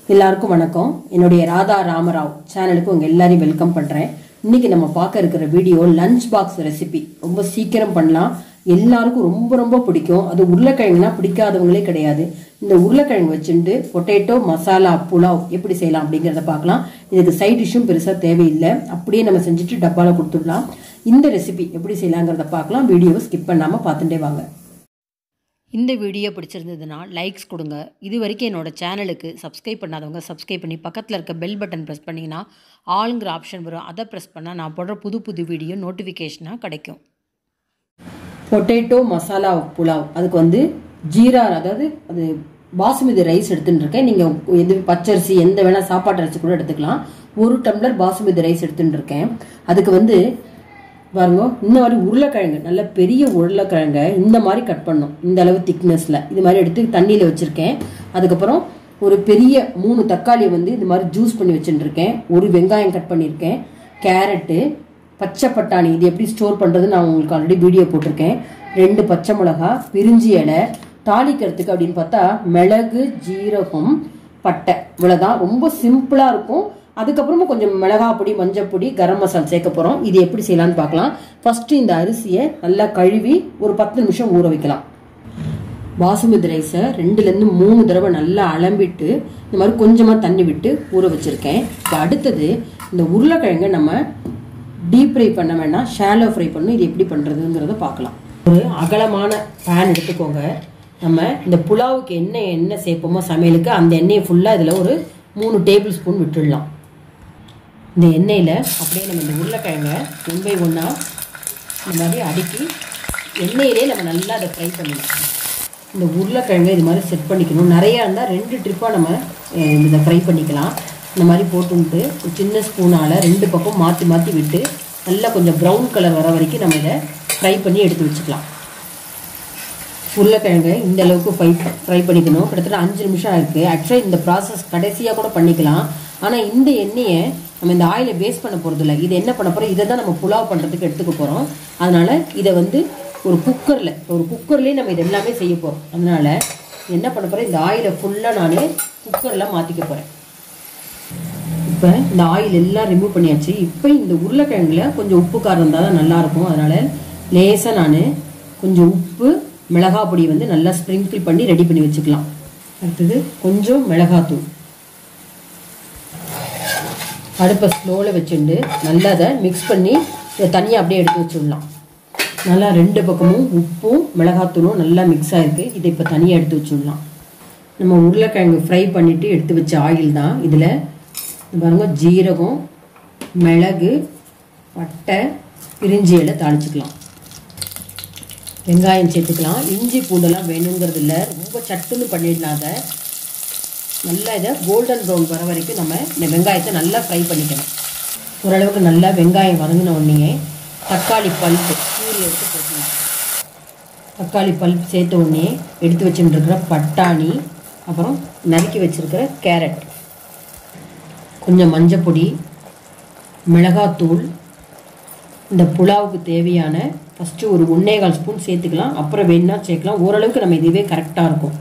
எல்லாருக்கும் வணக்கம் என்னுடைய ராதா ராமராவ் சேனலுக்கு உங்க எல்லாரையும் வெல்கம் பண்றேன் இன்னைக்கு நம்ம பார்க்க இருக்கிற வீடியோ லஞ்ச் பாக்ஸ் ரெசிபி ரொம்ப சீக்கிரம் பண்ணலாம் எல்லாருக்கும் ரொம்ப ரொம்ப பிடிக்கும் அது உருளைக்கிழங்குனா பிடிக்காதவங்களே கிடையாது இந்த உருளைக்கிழங்கு வச்சுட்டு பொட்டேட்டோ மசாலா புலாவ் எப்படி செய்யலாம் அப்படிங்கிறத பார்க்கலாம் இதுக்கு சைட் டிஷ்ஷும் பெருசாக தேவையில்லை அப்படியே நம்ம செஞ்சுட்டு டப்பாவில் கொடுத்துடலாம் இந்த ரெசிபி எப்படி செய்யலாங்கிறத பார்க்கலாம் வீடியோவை ஸ்கிப் பண்ணாமல் பார்த்துட்டே வாங்க இந்த வீடியோ பிடிச்சிருந்ததுன்னா லைக்ஸ் கொடுங்க இது வரைக்கும் என்னோடய சேனலுக்கு சப்ஸ்கிரைப் பண்ணாதவங்க சப்ஸ்கிரைப் பண்ணி பக்கத்தில் இருக்க பெல் பட்டன் ப்ரெஸ் பண்ணிங்கன்னா ஆளுங்கிற ஆப்ஷன் வரும் அதை ப்ரெஸ் பண்ணால் நான் போடுற புது புது வீடியோ நோட்டிஃபிகேஷனாக கிடைக்கும் பொட்டேட்டோ மசாலா புலாவ் அதுக்கு வந்து ஜீரா அதாவது அது பாசுமதி ரைஸ் எடுத்துட்டு இருக்கேன் நீங்கள் எது பச்சரிசி எந்த வேணால் சாப்பாட்டு அரிசி கூட எடுத்துக்கலாம் ஒரு டம்ளர் பாசுமதி ரைஸ் எடுத்துட்டு இருக்கேன் அதுக்கு வந்து பாருங்க இந்த மாதிரி உருளைக்கிழங்கு நல்ல பெரிய உருளைக்கிழங்க இந்த மாதிரி கட் பண்ணும் இந்த அளவு திக்னஸில் இது மாதிரி எடுத்து தண்ணியில் வச்சுருக்கேன் அதுக்கப்புறம் ஒரு பெரிய மூணு தக்காளியை வந்து இது மாதிரி ஜூஸ் பண்ணி வச்சுட்டு இருக்கேன் ஒரு வெங்காயம் கட் பண்ணியிருக்கேன் கேரட்டு பச்சை பட்டாணி இது எப்படி ஸ்டோர் பண்ணுறது நான் உங்களுக்கு ஆல்ரெடி வீடியோ போட்டிருக்கேன் ரெண்டு பச்சை மிளகா பிரிஞ்சி இலை தாளிக்கிறதுக்கு அப்படின்னு பார்த்தா மிளகு ஜீரகம் பட்டை இவ்வளோதான் ரொம்ப சிம்பிளாக இருக்கும் அதுக்கப்புறமா கொஞ்சம் மிளகா பொடி மஞ்சள் பொடி கரம் மசாலா சேர்க்க போகிறோம் இது எப்படி செய்யலாம்னு பார்க்கலாம் ஃபஸ்ட்டு இந்த அரிசியை நல்லா கழுவி ஒரு பத்து நிமிஷம் ஊற வைக்கலாம் பாசுமதி ரைஸை ரெண்டுலேருந்து மூணு தடவை நல்லா அலம்பிட்டு இந்த மாதிரி கொஞ்சமாக தண்ணி விட்டு ஊற வச்சுருக்கேன் இப்போ அடுத்தது இந்த உருளைக்கிழங்கை நம்ம டீப் ஃப்ரை பண்ண வேணாம் ஷாலோ ஃப்ரை பண்ணணும் இது எப்படி பண்ணுறதுங்கிறத பார்க்கலாம் ஒரு அகலமான பேன் எடுத்துக்கோங்க நம்ம இந்த புலாவுக்கு என்ன எண்ணெய் சேர்ப்போமோ சமையலுக்கு அந்த எண்ணெயை ஃபுல்லாக இதில் ஒரு மூணு டேபிள் ஸ்பூன் விட்டுடலாம் இந்த எண்ணெயில் அப்படியே நம்ம இந்த உருளைக்கிழங்க ஒன் பை ஒன்றா இந்த மாதிரி அடுக்கி எண்ணெயிலே நம்ம நல்லா அதை ஃப்ரை பண்ணணும் இந்த உருளைக்கிழங்கை இது மாதிரி செட் பண்ணிக்கணும் நிறையா இருந்தால் ரெண்டு ட்ரிப்பாக நம்ம அஹ், இதை ஃப்ரை பண்ணிக்கலாம் இந்த மாதிரி போட்டுன்ட்டு ஒரு சின்ன ஸ்பூனால் ரெண்டு பக்கம் மாற்றி மாற்றி விட்டு நல்லா கொஞ்சம் ப்ரௌன் கலர் வர வரைக்கும் நம்ம இதை ஃப்ரை பண்ணி எடுத்து வச்சுக்கலாம் உருளைக்கிழங்கு இந்த அளவுக்கு ஃப்ரை ஃப்ரை பண்ணிக்கணும் கிட்டத்தட்ட அஞ்சு நிமிஷம் ஆயிருக்கு ஆக்சுவலாக இந்த ப்ராசஸ் கடைசியாக கூட பண்ணிக்கலாம் ஆனால் இந்த எண்ணெயை நம்ம இந்த ஆயிலை வேஸ்ட் பண்ண போகிறது இல்லை இது என்ன பண்ண போகிறோம் இதை தான் நம்ம புலாவ் பண்ணுறதுக்கு எடுத்துக்க போகிறோம் அதனால் இதை வந்து ஒரு குக்கரில் ஒரு குக்கர்லேயே நம்ம இது எல்லாமே செய்ய போகிறோம் அதனால் என்ன பண்ண போகிறேன் இந்த ஆயிலை ஃபுல்லாக நான் குக்கரில் மாற்றிக்க போகிறேன் இப்போ இந்த ஆயில் எல்லாம் ரிமூவ் பண்ணியாச்சு இப்போ இந்த உருளைக்கிழங்குல கொஞ்சம் உப்பு காரம் இருந்தால் தான் நல்லாயிருக்கும் அதனால் லேசாக நான் கொஞ்சம் உப்பு மிளகாய் பொடி வந்து நல்லா ஸ்ப்ரிங்கிள் பண்ணி ரெடி பண்ணி வச்சுக்கலாம் அடுத்தது கொஞ்சம் மிளகாத்தூள் அடுப்பை ஸ்லோவில் வச்சுட்டு நல்லா அதை மிக்ஸ் பண்ணி இதை தனியாக அப்படியே எடுத்து வச்சுடலாம் நல்லா ரெண்டு பக்கமும் உப்பும் மிளகாத்தூளும் நல்லா மிக்ஸ் ஆகிருக்கு இதை இப்போ தனியாக எடுத்து வச்சுடலாம் நம்ம உருளைக்கிழங்கு ஃப்ரை பண்ணிவிட்டு எடுத்து வச்ச ஆயில் தான் இதில் பாருங்க ஜீரகம் மிளகு பட்டை பிரிஞ்சி இலை தாளிச்சுக்கலாம் வெங்காயம் சேர்த்துக்கலாம் இஞ்சி பூண்டெல்லாம் வேணுங்கிறது இல்லை ரொம்ப சட்டுன்னு பண்ணிடலாம் அதை நல்லா இதை கோல்டன் ப்ரௌன் வர வரைக்கும் நம்ம இந்த வெங்காயத்தை நல்லா ஃப்ரை பண்ணிக்கணும் ஓரளவுக்கு நல்லா வெங்காயம் வதங்கின உடனே தக்காளி பல்ப்பு கீரி எடுத்து போட்டுக்கலாம் தக்காளி பல்ப் சேர்த்த உடனே எடுத்து வச்சுட்டு இருக்கிற பட்டாணி அப்புறம் நறுக்கி வச்சிருக்கிற கேரட் கொஞ்சம் மஞ்சப்பொடி மிளகாத்தூள் இந்த புலாவுக்கு தேவையான ஃபஸ்ட்டு ஒரு ஒன்றே கால் ஸ்பூன் சேர்த்துக்கலாம் அப்புறம் வேணுன்னா சேர்க்கலாம் ஓரளவுக்கு நம்ம இதுவே கரெக்டாக இருக்கும்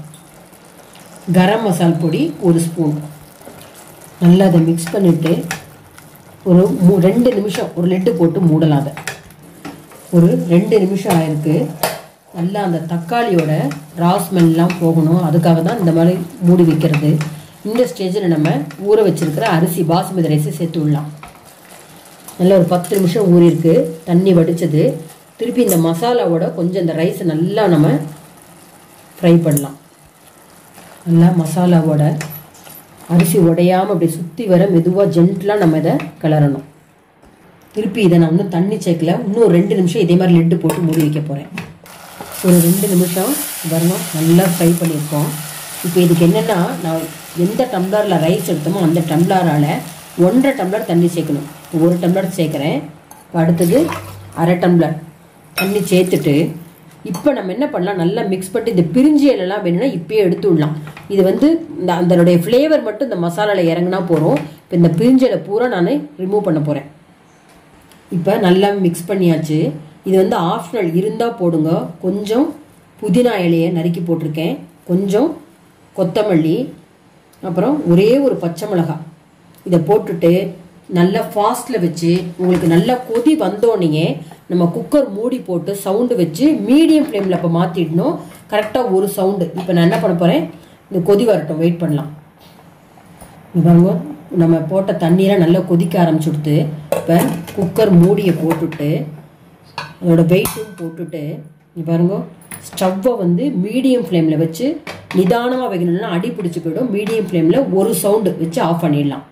கரம் மசால் பொடி ஒரு ஸ்பூன் நல்லா அதை மிக்ஸ் பண்ணிவிட்டு ஒரு மூ ரெண்டு நிமிஷம் ஒரு லெட்டு போட்டு மூடலாம் அதை ஒரு ரெண்டு நிமிஷம் ஆயிருக்கு நல்லா அந்த தக்காளியோட ரா ஸ்மெல்லாம் போகணும் அதுக்காக தான் இந்த மாதிரி மூடி வைக்கிறது இந்த ஸ்டேஜில் நம்ம ஊற வச்சிருக்கிற அரிசி பாசுமதி ரைஸை சேர்த்து விடலாம் நல்லா ஒரு பத்து நிமிஷம் ஊறிருக்கு தண்ணி வடிச்சது திருப்பி இந்த மசாலாவோட கொஞ்சம் இந்த ரைஸை நல்லா நம்ம ஃப்ரை பண்ணலாம் நல்லா மசாலாவோட அரிசி உடையாமல் அப்படி சுற்றி வர மெதுவாக ஜென்டலாக நம்ம இதை கிளறணும் திருப்பி இதை நான் இன்னும் தண்ணி சேர்க்கல இன்னும் ஒரு ரெண்டு நிமிஷம் இதே மாதிரி லெட்டு போட்டு மூடி வைக்க போகிறேன் ஒரு ரெண்டு நிமிஷம் வரணும் நல்லா ஃப்ரை பண்ணியிருக்கோம் இப்போ இதுக்கு என்னென்னா நான் எந்த டம்ளரில் ரைஸ் எடுத்தோமோ அந்த டம்ளரால் ஒன்றரை டம்ளர் தண்ணி சேர்க்கணும் ஒரு டம்ளர் சேர்க்குறேன் இப்போ அடுத்தது அரை டம்ளர் தண்ணி சேர்த்துட்டு இப்போ நம்ம என்ன பண்ணலாம் நல்லா மிக்ஸ் பண்ணிட்டு இந்த பிரிஞ்சி இலைலாம் வேணும்னா இப்பயே எடுத்து விடலாம் இது வந்து இந்த அதனுடைய ஃப்ளேவர் மட்டும் இந்த மசாலாவில் இறங்கினா போகிறோம் இப்போ இந்த பிரிஞ்சி இலை பூரா நான் ரிமூவ் பண்ண போகிறேன் இப்போ நல்லா மிக்ஸ் பண்ணியாச்சு இது வந்து ஆப்ஷனல் இருந்தால் போடுங்க கொஞ்சம் புதினா இலையை நறுக்கி போட்டிருக்கேன் கொஞ்சம் கொத்தமல்லி அப்புறம் ஒரே ஒரு பச்சை மிளகாய் இதை போட்டுட்டு நல்லா ஃபாஸ்ட்டில் வச்சு உங்களுக்கு நல்லா கொதி வந்தோடனே நம்ம குக்கர் மூடி போட்டு சவுண்டு வச்சு மீடியம் ஃப்ளேமில் இப்போ மாற்றிடணும் கரெக்டாக ஒரு சவுண்டு இப்போ நான் என்ன பண்ண போகிறேன் இந்த கொதி வரட்டும் வெயிட் பண்ணலாம் இங்க பாருங்க நம்ம போட்ட தண்ணீரை நல்லா கொதிக்க ஆரம்பிச்சுடுத்து இப்போ குக்கர் மூடியை போட்டுட்டு அதோட வெயிட்டும் போட்டுட்டு இங்க பாருங்க ஸ்டவ்வை வந்து மீடியம் ஃப்ளேமில் வச்சு நிதானமாக வைக்கணும்னா அடி பிடிச்சி போயிடும் மீடியம் ஃப்ளேமில் ஒரு சவுண்டு வச்சு ஆஃப் பண்ணிடலாம்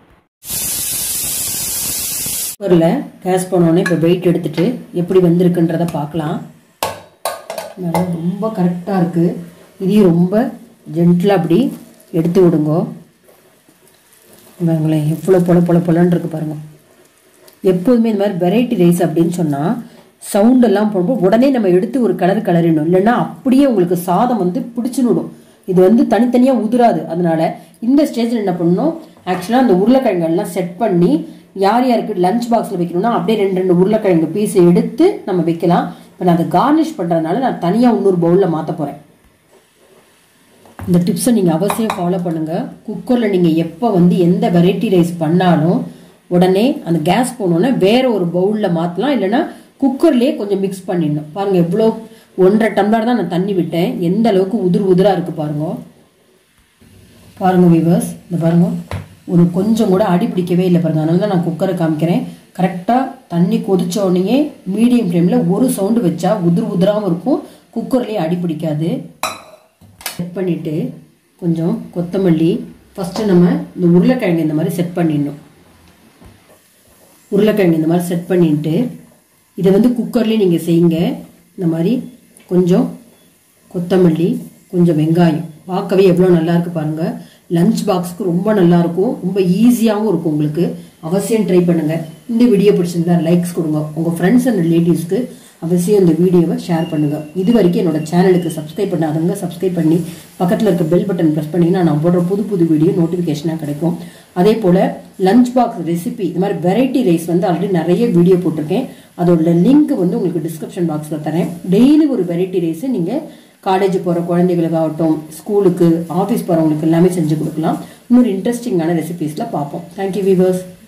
குக்கரில் கேஸ் பண்ணோன்னே இப்போ வெயிட் எடுத்துட்டு எப்படி வந்திருக்குன்றத பார்க்கலாம் நல்லா ரொம்ப கரெக்டாக இருக்குது இதையும் ரொம்ப ஜென்டிலாக அப்படி எடுத்து விடுங்கோ பாருங்களேன் எவ்வளோ பொல பொல பொலன்னு இருக்கு பாருங்க எப்போதுமே இந்த மாதிரி வெரைட்டி ரைஸ் அப்படின்னு சொன்னால் சவுண்ட் எல்லாம் போடும்போது உடனே நம்ம எடுத்து ஒரு கலர் கலரிடணும் இல்லைன்னா அப்படியே உங்களுக்கு சாதம் வந்து பிடிச்சுனுடும் இது வந்து தனித்தனியாக உதிராது அதனால இந்த ஸ்டேஜில் என்ன பண்ணணும் ஆக்சுவலாக அந்த உருளைக்கிழங்கெல்லாம் செட் பண்ணி யார் யாருக்கு லஞ்ச் பாக்ஸில் வைக்கணும்னா அப்படியே ரெண்டு ரெண்டு உருளைக்கிழங்கு பீஸ் எடுத்து நம்ம வைக்கலாம் இப்போ நான் அதை கார்னிஷ் பண்ணுறதுனால நான் தனியாக இன்னொரு பவுலில் மாற்ற போகிறேன் இந்த டிப்ஸை நீங்கள் அவசியம் ஃபாலோ பண்ணுங்கள் குக்கரில் நீங்கள் எப்போ வந்து எந்த வெரைட்டி ரைஸ் பண்ணாலும் உடனே அந்த கேஸ் போனோன்னே வேற ஒரு பவுலில் மாற்றலாம் இல்லைன்னா குக்கர்லேயே கொஞ்சம் மிக்ஸ் பண்ணிடணும் பாருங்கள் எவ்வளோ ஒன்றரை டம்ளர் தான் நான் தண்ணி விட்டேன் எந்த அளவுக்கு உதிர் உதிராக இருக்குது பாருங்க பாருங்க வீவர்ஸ் இந்த பாருங்க ஒரு கொஞ்சம் கூட அடி பிடிக்கவே இல்லை பாருங்க அதனால தான் நான் குக்கரை காமிக்கிறேன் கரெக்டாக தண்ணி கொதிச்ச உடனே மீடியம் ஃப்ளேமில் ஒரு சவுண்டு வச்சா உதிர் உதிராகவும் இருக்கும் குக்கர்லேயே அடி பிடிக்காது செட் பண்ணிவிட்டு கொஞ்சம் கொத்தமல்லி ஃபஸ்ட்டு நம்ம இந்த உருளைக்கிழங்கு இந்த மாதிரி செட் பண்ணிடணும் உருளைக்கிழங்கு இந்த மாதிரி செட் பண்ணிட்டு இதை வந்து குக்கர்லேயே நீங்கள் செய்யுங்க இந்த மாதிரி கொஞ்சம் கொத்தமல்லி கொஞ்சம் வெங்காயம் பார்க்கவே எவ்வளோ நல்லா இருக்கு பாருங்க லஞ்ச் பாக்ஸ்க்கு ரொம்ப நல்லா இருக்கும் ரொம்ப ஈஸியாகவும் இருக்கும் உங்களுக்கு அவசியம் ட்ரை பண்ணுங்க இந்த வீடியோ பிடிச்சிருந்தா லைக்ஸ் கொடுங்க உங்கள் ஃப்ரெண்ட்ஸ் அண்ட் ரிலேட்டிவ்ஸ்க்கு அவசியம் இந்த வீடியோவை ஷேர் பண்ணுங்க இது வரைக்கும் என்னோட சேனலுக்கு சப்ஸ்கிரைப் பண்ணாதவங்க சப்ஸ்கிரைப் பண்ணி பக்கத்தில் இருக்க பெல் பட்டன் ப்ரெஸ் பண்ணிங்கன்னா நான் போடுற புது புது வீடியோ நோட்டிஃபிகேஷனாக கிடைக்கும் அதே போல் லஞ்ச் பாக்ஸ் ரெசிபி இது மாதிரி வெரைட்டி ரைஸ் வந்து ஆல்ரெடி நிறைய வீடியோ போட்டிருக்கேன் அதோட லிங்க் வந்து உங்களுக்கு டிஸ்கிரிப்ஷன் பாக்ஸில் தரேன் டெய்லி ஒரு வெரைட்டி ரைஸை நீங்கள் காலேஜ் போகிற குழந்தைகளுக்காகட்டும் ஸ்கூலுக்கு ஆஃபீஸ் போகிறவங்களுக்கு எல்லாமே செஞ்சு கொடுக்கலாம் இன்னொரு இன்ட்ரெஸ்டிங்கான ரெசிபீஸில் பார்ப்போம் தேங்க்யூ வீவர்ஸ்